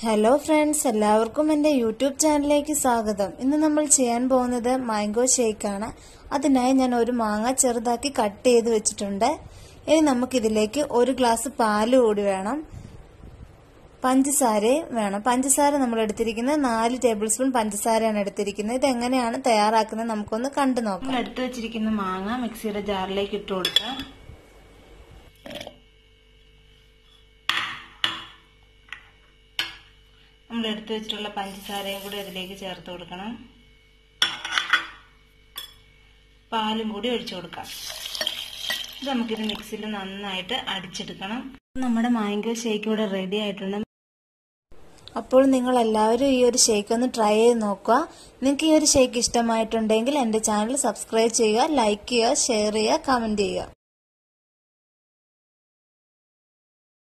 hello friends എല്ലാവർക്കും എൻ്റെ YouTube ചാനലിലേക്ക് സ്വാഗതം ഇന്ന് നമ്മൾ ചെയ്യാൻ പോകുന്നത് മാംഗോ ഷേക്കാണ് അതിനായി ഞാൻ ഒരു മാങ്ങ ചെറുതാക്കി കട്ട് ചെയ്ത് വെച്ചിട്ടുണ്ട് ഇനി നമുക്കിതിലേക്ക് ഒരു ഗ്ലാസ് പാല് കൂടി വേണം പഞ്ചസാരയും വേണം പഞ്ചസാര നമ്മൾ എടുത്തിരിക്കുന്നത് നാല് ടേബിൾ സ്പൂൺ പഞ്ചസാരയാണ് എടുത്തിരിക്കുന്നത് ഇത് എങ്ങനെയാണ് തയ്യാറാക്കുന്നത് നമുക്കൊന്ന് കണ്ടു നോക്കാം നമ്മൾ എടുത്തു വെച്ചിരിക്കുന്ന മാങ്ങ മിക്സിയുടെ ജാറിലേക്ക് ഇട്ട് കൊടുക്കാം നമ്മൾ എടുത്തു വെച്ചിട്ടുള്ള പഞ്ചസാരയും കൂടി അതിലേക്ക് ചേർത്ത് കൊടുക്കണം പാലും കൂടി ഒഴിച്ചു കൊടുക്കാം ഇത് നമുക്കിത് മിക്സിയിൽ നന്നായിട്ട് അടിച്ചെടുക്കണം നമ്മുടെ മാംഗോ ഷേക്ക് ഇവിടെ റെഡി ആയിട്ടുണ്ട് അപ്പോൾ നിങ്ങൾ എല്ലാവരും ഈ ഒരു ഷേക്ക് ഒന്ന് ട്രൈ ചെയ്ത് നോക്കുക നിങ്ങൾക്ക് ഈ ഒരു ഷേക്ക് ഇഷ്ടമായിട്ടുണ്ടെങ്കിൽ എൻ്റെ ചാനൽ സബ്സ്ക്രൈബ് ചെയ്യുക ലൈക്ക് ചെയ്യുക ഷെയർ ചെയ്യുക കമൻറ്റ് ചെയ്യുക